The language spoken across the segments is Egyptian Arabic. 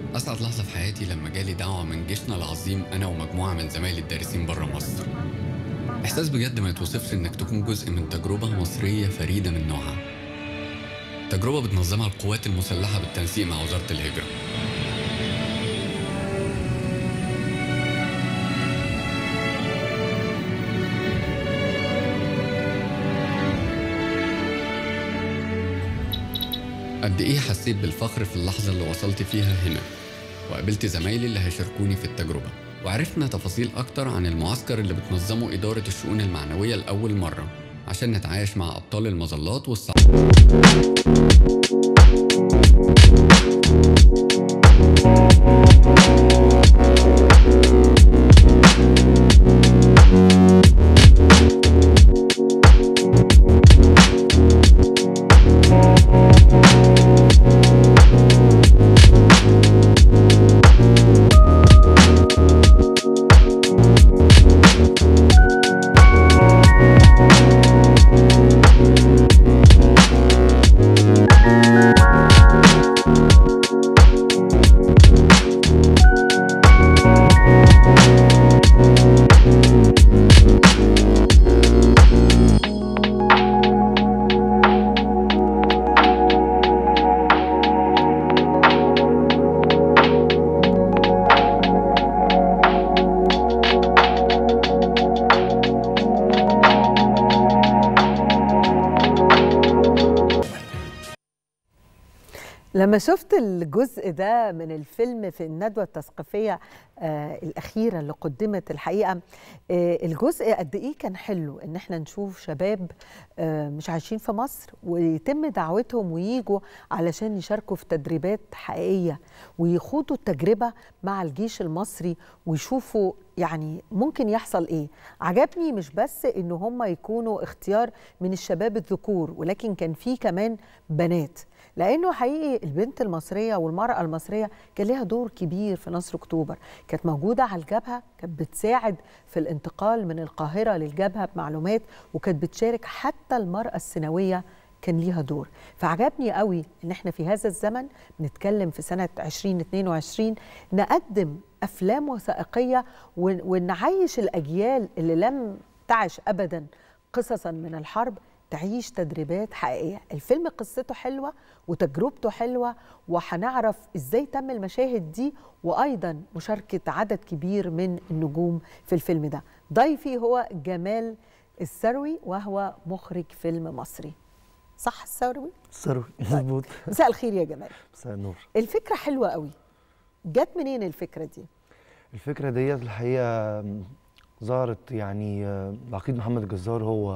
أسعد لحظة في حياتي لما جالي دعوة من جيشنا العظيم أنا ومجموعة من زمايلي الدارسين بره مصر إحساس بجد ما يتوصفش إنك تكون جزء من تجربة مصرية فريدة من نوعها تجربة بتنظمها القوات المسلحة بالتنسيق مع وزارة الهجرة قد إيه حسيت بالفخر في اللحظة اللي وصلت فيها هنا وقابلت زمايلي اللي هيشاركوني في التجربة وعرفنا تفاصيل أكتر عن المعسكر اللي بتنظمه إدارة الشؤون المعنوية لأول مرة عشان نتعايش مع أبطال المظلات والصعب لما شفت الجزء ده من الفيلم في الندوة التثقيفية آه الأخيرة اللي قدمت الحقيقة آه الجزء قد إيه كان حلو إن إحنا نشوف شباب آه مش عايشين في مصر ويتم دعوتهم ويجوا علشان يشاركوا في تدريبات حقيقية ويخوضوا التجربة مع الجيش المصري ويشوفوا يعني ممكن يحصل ايه عجبني مش بس ان هم يكونوا اختيار من الشباب الذكور ولكن كان في كمان بنات لانه حقيقي البنت المصريه والمراه المصريه كان لها دور كبير في نصر اكتوبر كانت موجوده على الجبهه كانت بتساعد في الانتقال من القاهره للجبهه بمعلومات وكانت بتشارك حتى المراه السنويه كان ليها دور فعجبني قوي ان احنا في هذا الزمن بنتكلم في سنه 2022 نقدم افلام وثائقيه ونعيش الاجيال اللي لم تعش ابدا قصصا من الحرب تعيش تدريبات حقيقيه الفيلم قصته حلوه وتجربته حلوه وهنعرف ازاي تم المشاهد دي وايضا مشاركه عدد كبير من النجوم في الفيلم ده ضيفي هو جمال السروي وهو مخرج فيلم مصري صح السروي السروي مظبوط مساء الخير يا جمال مساء النور الفكره حلوه قوي جت منين الفكره دي الفكره ديت الحقيقه ظهرت يعني العقيد محمد الجزار هو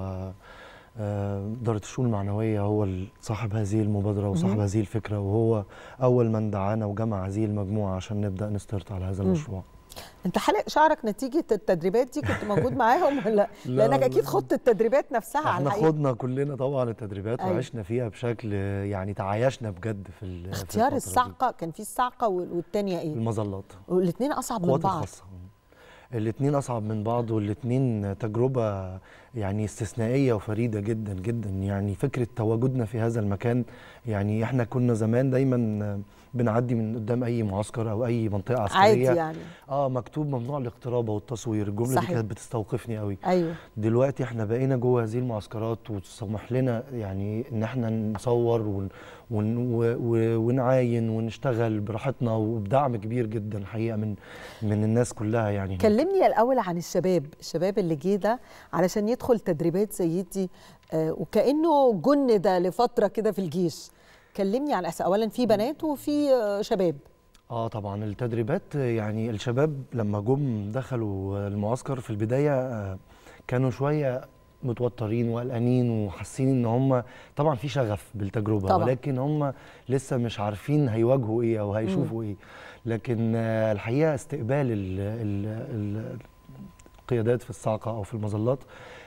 إدارة الشؤون المعنوية هو صاحب هذه المبادرة وصاحب هذه الفكرة وهو أول من دعانا وجمع هذه المجموعة عشان نبدأ نسترت على هذا المشروع انت حلق شعرك نتيجه التدريبات دي كنت موجود معاهم ولا لا لانك اكيد خضت التدريبات نفسها احنا خضنا كلنا طبعا التدريبات أيوة. وعشنا فيها بشكل يعني تعايشنا بجد في اختيار في الصعقه كان في الصعقه والثانيه ايه المظلات والاثنين اصعب من بعض الخاصة. الاثنين اصعب من بعض والاثنين تجربه يعني استثنائيه وفريده جدا جدا يعني فكره تواجدنا في هذا المكان يعني احنا كنا زمان دايما بنعدي من قدام اي معسكر او اي منطقه عسكريه عادي يعني اه مكتوب ممنوع الاقتراب والتصوير الجمله صحيح. دي كانت بتستوقفني قوي ايوه دلوقتي احنا بقينا جوه هذه المعسكرات وتسمح لنا يعني ان احنا نصور ون ون ونعاين ونشتغل براحتنا وبدعم كبير جدا الحقيقه من من الناس كلها يعني كلمني الاول عن الشباب الشباب اللي جه ده علشان يدخل تدريبات زي دي آه وكانه جند لفتره كده في الجيش كلمني عن أسئلة اولا في بنات وفي شباب اه طبعا التدريبات يعني الشباب لما جم دخلوا المعسكر في البدايه كانوا شويه متوترين وقلقانين وحاسين ان هم طبعا في شغف بالتجربه طبعا. ولكن هم لسه مش عارفين هيواجهوا ايه او هيشوفوا ايه لكن الحقيقه استقبال ال ال القيادات في الصاعقه او في المظلات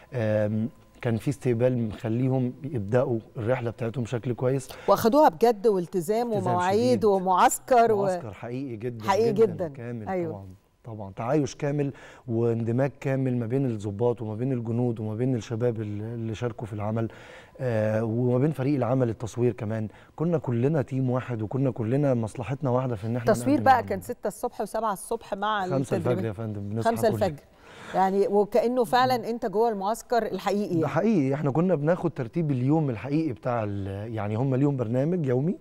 كان في استقبال مخليهم يبداوا الرحله بتاعتهم بشكل كويس واخدوها بجد والتزام ومواعيد ومعسكر معسكر حقيقي جدا حقيقي جدا, جداً. كامل أيوة. طبعا طبعا تعايش كامل واندماج كامل ما بين الضباط وما بين الجنود وما بين الشباب اللي اللي شاركوا في العمل آه وما بين فريق العمل التصوير كمان كنا كلنا تيم واحد وكنا كلنا مصلحتنا واحده في ان احنا التصوير نقدم بقى العمل. كان 6 الصبح و7 الصبح مع خمسة الفجر يا التدريبات فندم بنصحى 5 كل- الفجر يعني وكانه فعلا انت جوه المعسكر الحقيقي ده يعني. حقيقي احنا كنا بناخد ترتيب اليوم الحقيقي بتاع ال- يعني هم ليهم برنامج يومي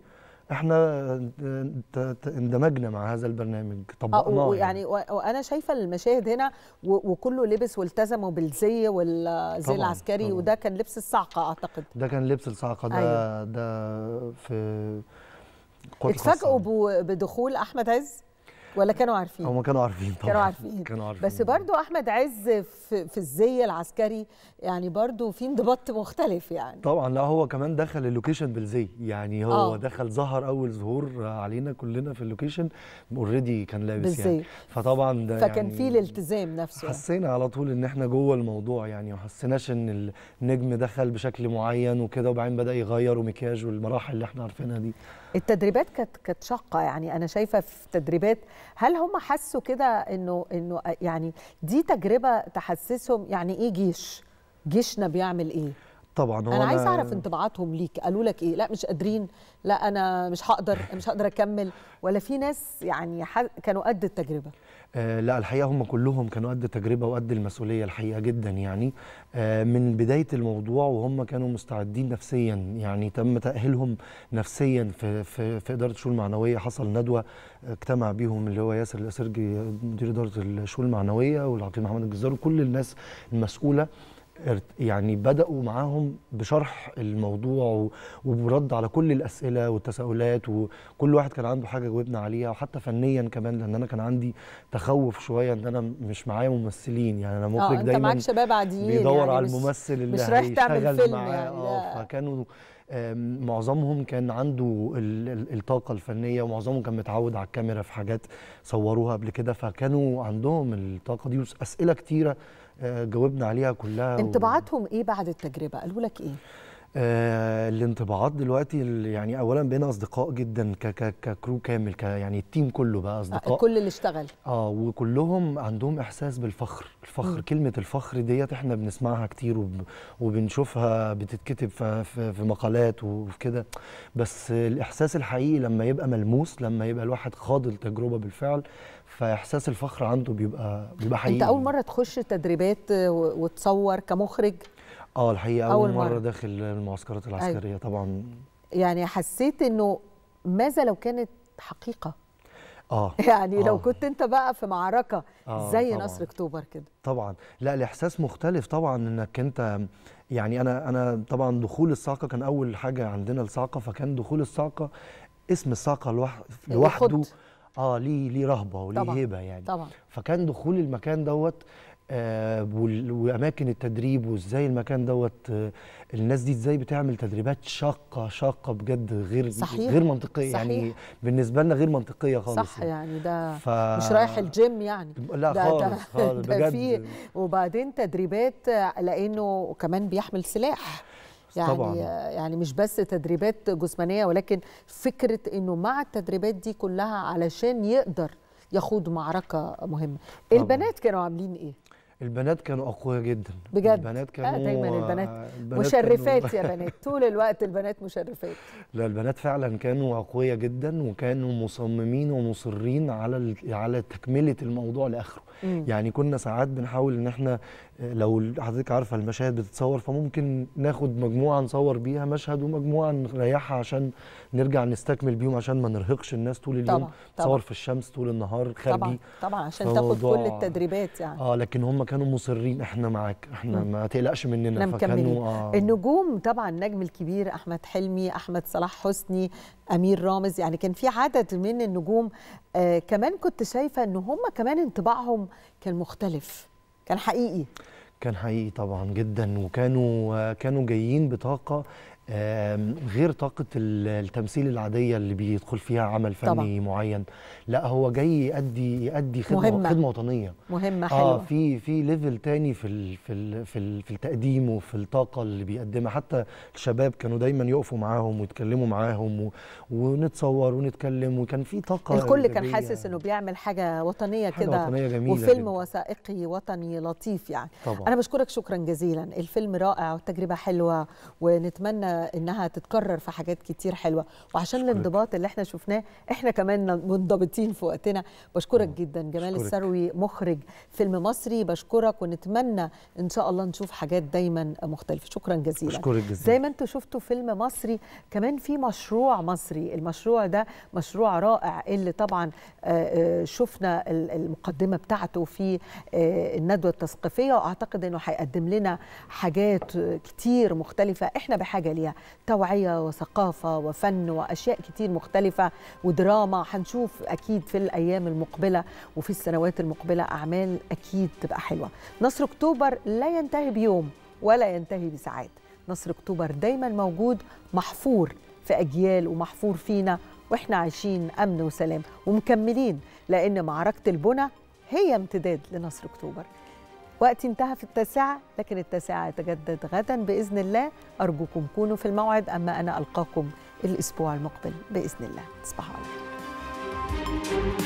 احنا ت- ت- اندمجنا مع هذا البرنامج اه طبقناه ويعني و- وانا شايفه المشاهد هنا و- وكله لبس والتزموا بالزي والزي طبعاً، العسكري طبعاً. وده كان لبس الصعقه اعتقد ده كان لبس الصاعقه ده أيوة. ده في القوات الخاصة. اتفاجئوا ب- بدخول احمد عز ولا كانوا عارفين هم كانوا عارفين طبعا كانوا عارفين كانوا عارفين بس برضو احمد عز في, في الزي العسكري يعني برضو في انضباط مختلف يعني طبعا لا هو كمان دخل اللوكيشن بالزي يعني هو آه. أوه. دخل ظهر اول ظهور علينا كلنا في اللوكيشن اوريدي كان لابس بالزي. يعني فطبعا ده فكان يعني في الالتزام نفسه يعني. حسينا على طول ان احنا جوه الموضوع يعني ما حسيناش ان النجم دخل بشكل معين وكده وبعدين بدا يغير ومكياج والمراحل اللي احنا عارفينها دي التدريبات كانت كانت شاقه يعني انا شايفه في تدريبات هل هم حسوا كده انه انه يعني دي تجربه تحسسهم يعني ايه جيش جيشنا بيعمل ايه طبعا هو انا عايز اعرف انطباعاتهم ليك قالوا لك ايه لا مش قادرين لا انا مش هقدر مش هقدر اكمل ولا في ناس يعني ح... كانوا قد التجربه آه لا الحقيقه هم كلهم كانوا قد التجربه وقد المسؤوليه الحقيقه جدا يعني آه من بدايه الموضوع وهم كانوا مستعدين نفسيا يعني تم تاهيلهم نفسيا في في, في اداره الشؤون المعنويه حصل ندوه اجتمع بيهم اللي هو ياسر الاسرجي مدير اداره الشؤون المعنويه والعقيد محمد الجزار وكل الناس المسؤوله ارت- يعني بدأوا معاهم بشرح الموضوع و- وبرد على كل الأسئلة والتساؤلات وكل واحد كان عنده حاجة جاوبنا عليها وحتى فنيا كمان لأن أنا كان عندي تخوف شوية إن أنا مش معايا ممثلين يعني أنا اه مخرج انت دايما معاك شباب عاديين بيدور يعني على مش- الممثل اللي مش رايح تعمل هيشتغل فيلم معاه يعني، اه لا. فكانوا آم، معظمهم كان عنده ال- ال- الطاقة الفنية ومعظمهم كان متعود على الكاميرا في حاجات صوروها قبل كده فكانوا عندهم الطاقة دي وأسئلة كتيرة آه، جاوبنا عليها كلها و- انطباعاتهم ايه بعد التجربه قالوا لك ايه آه الانطباعات دلوقتي ال- يعني اولا بقينا اصدقاء جدا ك ك ككرو كامل ك يعني التيم كله بقى اصدقاء كل اللي اشتغل اه وكلهم عندهم احساس بالفخر الفخر مم. كلمه الفخر ديت احنا بنسمعها كتير وب وبنشوفها بتتكتب في, في, في مقالات وكده بس الاحساس الحقيقي لما يبقى ملموس لما يبقى الواحد خاض التجربه بالفعل فاحساس الفخر عنده بيبقى بيبقى حقيقي انت اول مره تخش تدريبات و- وتصور كمخرج اه الحقيقه أول اول, مرة, مرة. داخل المعسكرات العسكريه طبعا يعني حسيت انه ماذا لو كانت حقيقه اه يعني لو آه. كنت انت بقى في معركه آه، زي طبعاً. نصر اكتوبر كده طبعا لا الاحساس مختلف طبعا انك انت يعني انا انا طبعا دخول الصاعقه كان اول حاجه عندنا الصاعقه فكان دخول الصاعقه اسم الصاعقه لوح- لوحده يخض. اه ليه ليه رهبه وليه طبعاً، هيبه يعني طبعا فكان دخول المكان دوت آه وال- واماكن التدريب وازاي المكان دوت آه الناس دي ازاي بتعمل تدريبات شاقه شاقه بجد غير صحيح، غير منطقيه يعني صحيح. بالنسبه لنا غير منطقيه خالص صح يعني ده ف... مش رايح الجيم يعني لا ده خالص ده, خالص ده بجد في وبعدين تدريبات لانه كمان بيحمل سلاح يعني طبعاً. يعني مش بس تدريبات جسمانيه ولكن فكره انه مع التدريبات دي كلها علشان يقدر يخوض معركه مهمه طبعاً. البنات كانوا عاملين ايه البنات كانوا اقوياء جدا بجد؟ البنات آه، كانوا دايماً البنات البنات مشرفات كانوا يا بنات طول الوقت البنات مشرفات لا البنات فعلا كانوا اقوياء جدا وكانوا مصممين ومصرين على ال- على تكمله الموضوع لاخره مم. يعني كنا ساعات بنحاول ان احنا آه، لو حضرتك عارفه المشاهد بتتصور فممكن ناخد مجموعه نصور بيها مشهد ومجموعه نريحها عشان نرجع نستكمل بيهم عشان ما نرهقش الناس طول اليوم طبعاً، تصور طبعاً. في الشمس طول النهار خارجي طبعا طبعا عشان تاخد فموضوع- كل التدريبات يعني اه لكن هم كانوا مصرين احنا معاك احنا مم. ما تقلقش مننا احنا مكملين فكانوا آه النجوم طبعا النجم الكبير احمد حلمي احمد صلاح حسني امير رامز يعني كان في عدد من النجوم آه كمان كنت شايفه ان هم كمان انطباعهم كان مختلف كان حقيقي كان حقيقي طبعا جدا وكانوا آه، كانوا جايين بطاقه آم، غير طاقة ال- التمثيل العادية اللي بيدخل فيها عمل فني طبعاً. معين لا هو جاي يأدي يأدي خدمة مهمة. خدمة وطنية مهمه اه حلوه في في ليفل تاني في ال في ال في, ال في التقديم وفي الطاقة اللي بيقدمها حتى الشباب كانوا دايما يقفوا معاهم ويتكلموا معاهم و ونتصور ونتكلم وكان في طاقة الكل كان إيجابية. حاسس انه بيعمل حاجه وطنيه حاجة كده وطنية جميلة وفيلم جداً. وثائقي وطني لطيف يعني طبعا انا بشكرك شكرا جزيلا الفيلم رائع والتجربه حلوه ونتمنى انها تتكرر في حاجات كتير حلوه وعشان أشكرك. الانضباط اللي احنا شفناه احنا كمان منضبطين في وقتنا بشكرك آه، جدا جمال أشكرك. الثروي مخرج فيلم مصري بشكرك ونتمنى ان شاء الله نشوف حاجات دايما مختلفه شكرا جزيلا أشكرك زي جزيلا ما انتم شفتوا فيلم مصري كمان في مشروع مصري المشروع ده مشروع رائع اللي طبعا آه، آه، شفنا ال- المقدمة بتاعته في آه، الندوة التثقيفية وأعتقد أنه هيقدم لنا حاجات آه، كتير مختلفة إحنا بحاجة ليها توعية وثقافة وفن وأشياء كتير مختلفة ودراما هنشوف أكيد في الأيام المقبلة وفي السنوات المقبلة أعمال أكيد تبقى حلوة نصر أكتوبر لا ينتهي بيوم ولا ينتهي بساعات نصر اكتوبر دايما موجود محفور في اجيال ومحفور فينا واحنا عايشين امن وسلام ومكملين لان معركه البنى هي امتداد لنصر اكتوبر وقتي انتهى في التاسعه لكن التاسعه يتجدد غدا باذن الله ارجوكم كونوا في الموعد اما انا القاكم الاسبوع المقبل باذن الله تصبحوا على خير